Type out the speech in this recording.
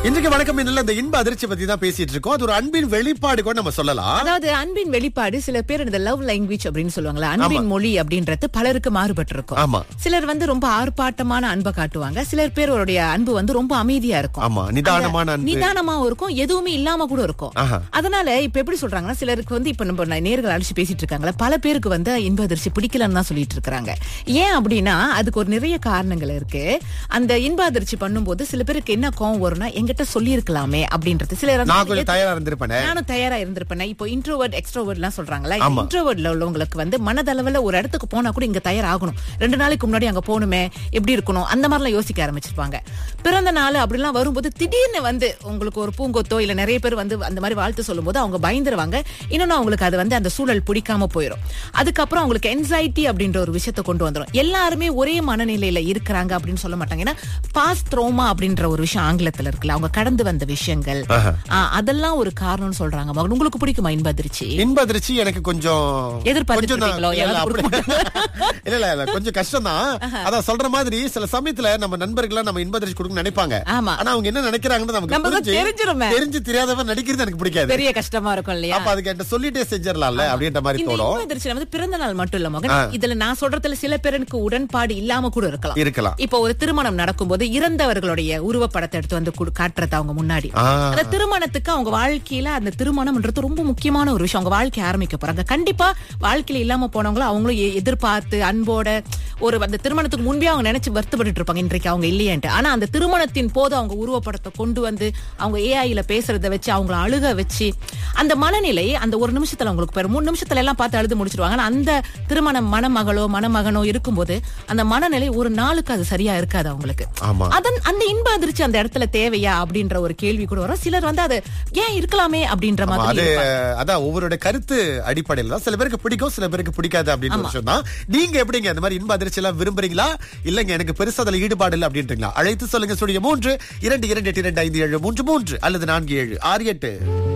இன்றைக்கு வணக்கம் இன்னும் இந்த இன்ப அதிர்ச்சி பத்தி தான் பேசிட்டு இருக்கோம் அது ஒரு அன்பின் வெளிப்பாடு கூட நம்ம சொல்லலாம் அதாவது அன்பின் வெளிப்பாடு சில பேர் இந்த லவ் லாங்குவேஜ் அப்படின்னு சொல்லுவாங்களா அன்பின் மொழி அப்படின்றது பலருக்கு மாறுபட்டு இருக்கும் ஆமா சிலர் வந்து ரொம்ப ஆர்ப்பாட்டமான அன்பை காட்டுவாங்க சிலர் பேருடைய அன்பு வந்து ரொம்ப அமைதியா இருக்கும் ஆமா நிதானமான அன்பு நிதானமாவும் இருக்கும் எதுவுமே இல்லாம கூட இருக்கும் ஆஹா. அதனால இப்ப எப்படி சொல்றாங்கன்னா சிலருக்கு வந்து இப்ப நம்ம நேர்கள் அடிச்சு பேசிட்டு இருக்காங்களா பல பேருக்கு வந்து இன்ப அதிர்ச்சி பிடிக்கலன்னு தான் சொல்லிட்டு இருக்காங்க ஏன் அப்படின்னா அதுக்கு ஒரு நிறைய காரணங்கள் இருக்கு அந்த இன்ப அதிர்ச்சி பண்ணும்போது சில பேருக்கு என்ன கோவம் வரும்னா எங்கிட்ட சொல்லி இருக்கலாமே அப்படின்றது சிலர் வந்து நான் கொஞ்சம் தயாரா இருந்திருப்பேனே நானும் தயாரா இருந்திருப்பேன் இப்போ இன்ட்ரோவர்ட் எக்ஸ்ட்ரோவர்ட் எல்லாம் சொல்றாங்களா ஆமா. இன்ட்ரோவர்ட்ல உள்ளவங்களுக்கு வந்து மனதளவுல ஒரு இடத்துக்கு போனா கூட இங்க தயாராகணும் ரெண்டு நாளைக்கு முன்னாடி அங்க போகணுமே எப்படி இருக்கணும் அந்த மாதிரிலாம் யோசிக்க ஆரம்பிச்சிருப்பாங்க பிறந்த நாள் அப்படிலாம் வரும்போது திடீர்னு வந்து உங்களுக்கு ஒரு பூங்கொத்தோ இல்ல நிறைய பேர் வந்து அந்த மாதிரி வாழ்த்து சொல்லும்போது அவங்க பயந்துருவாங்க இன்னொன்னு அவங்களுக்கு அது வந்து அந்த சூழல் பிடிக்காம போயிடும் அதுக்கப்புறம் அவங்களுக்கு என்சைட்டி அப்படின்ற ஒரு விஷயத்தை கொண்டு வந்துரும் எல்லாருமே ஒரே மனநிலையில இருக்கிறாங்க அப்படின்னு சொல்ல மாட்டாங்க ஏன்னா பாஸ் த்ரோமா அப்படின்ற ஒரு விஷயம் ஆங்கிலத்துல இருக்குல்ல அவங்க கடந்து வந்த விஷயங்கள் ஆஹா. ஆ, அதெல்லாம் ஒரு காரணம்னு சொல்றாங்க மகன் உங்களுக்கு பிடிக்குமா இன்ப அதிர்ச்சி இன்ப அதிர்ச்சி எனக்கு கொஞ்சம் எதிர்பார்த்துட்டு கொஞ்சம் தான். இருக்கீங்களோ? இல்ல, இல்ல, யாராவது அப்படி- இல்ல இல்ல இல்ல கொஞ்சம் கஷ்டம் தான் அதான் சொல்ற மாதிரி சில சமயத்துல நம்ம நண்பர்களா நம்ம இன்ப அதிர்ச்சி கொடுக்க நினைப்பாங்க ஆமா. ஆனா அவங்க என்ன நினைக்கிறாங்கன்னு நமக்கு நமக்கு புரிஞ்சு- தெரிஞ்சிருமே. தெரிஞ்சு தெரியாதவன் நடிக்கிறது எனக்கு பிடிக்காது பெரிய கஷ்டமா இருக்கும் இல்லையா அப்ப அதுக்கு என்கிட்ட சொல்லிட்டே செஞ்சிடலாம்ல அப்படின்ற மாதிரி இந்த தோணும் இன்ப அதிர்ச்சியில வந்து பிறந்த நாள் மட்டும் இல்ல மகன் இதுல நான் சொல்றதுல சில பேருக்கு உடன்பாடு இல்லாம கூட இருக்கலாம் இருக்கலாம் இப்போ ஒரு திருமணம் நடக்கும்போது இறந்தவர்களுடைய உருவப்படத்தை எடுத்து வந்து குடு- காட்டுறது அவங்க முன்னாடி ஆ. அந்த திருமணத்துக்கு அவங்க வாழ்க்கையில அந்த திருமணம்ன்றது ரொம்ப முக்கியமான ஒரு விஷயம் அவங்க வாழ்க்கை ஆரம்பிக்க போறாங்க கண்டிப்பா வாழ்க்கையில இல்லாம போனவங்களும் அவங்களும் எ- எதிர்பார்த்து அன்போட ஒரு அந்த திருமணத்துக்கு முன்பே அவங்க நினைச்சு வருத்தப்பட்டு இருப்பாங்க இன்றைக்கு அவங்க இல்லையன்ட்டு ஆனா அந்த திருமணத்தின் போது அவங்க உருவப்படத்தை கொண்டு வந்து அவங்க ஏஐல பேசுறத வச்சு அவங்கள அழுக வச்சு அந்த மனநிலை அந்த ஒரு நிமிஷத்துல அவங்களுக்கு போயிடும் மூணு நிமிஷத்துல எல்லாம் பார்த்து அழுது முடிச்சிருவாங்க ஆனா அந்த திருமண மணமகளோ மணமகனோ இருக்கும்போது அந்த மனநிலை ஒரு நாளுக்கு அது சரியா இருக்காது அவங்களுக்கு ஆமா அதன் அந்த இன்ப அதிர்ச்சி அந்த இடத்துல தேவையா அப்படின்ற ஒரு கேள்வி கூட வரும் சிலர் வந்து அது ஏன் இருக்கலாமே அப்படின்ற ஆமா, மாதிரி அது இருப்பாங்க. அதான் ஒவ்வொருடைய கருத்து அடிப்படையில தான் சில பேருக்கு பிடிக்கும் சில பேருக்கு பிடிக்காது அப்படின்னு ஒரு விஷயம் தான் நீங்க எப்படிங்க அந்த மாதிரி இன்ப அதிர்ச்சி எல்லாம் விரும்புறீங்களா இல்லங்க எனக்கு பெருசா அதுல ஈடுபாடு இல்லை அப்படின்றீங்களா அழைத்து சொல்லுங்க ஸ்டுடியோ மூன்று இரண்டு இரண்டு எட்டு இரண்டு ஐந்து ஏழு மூன்று மூன்று அல்லது நான்கு ஏழு ஆறு எட்டு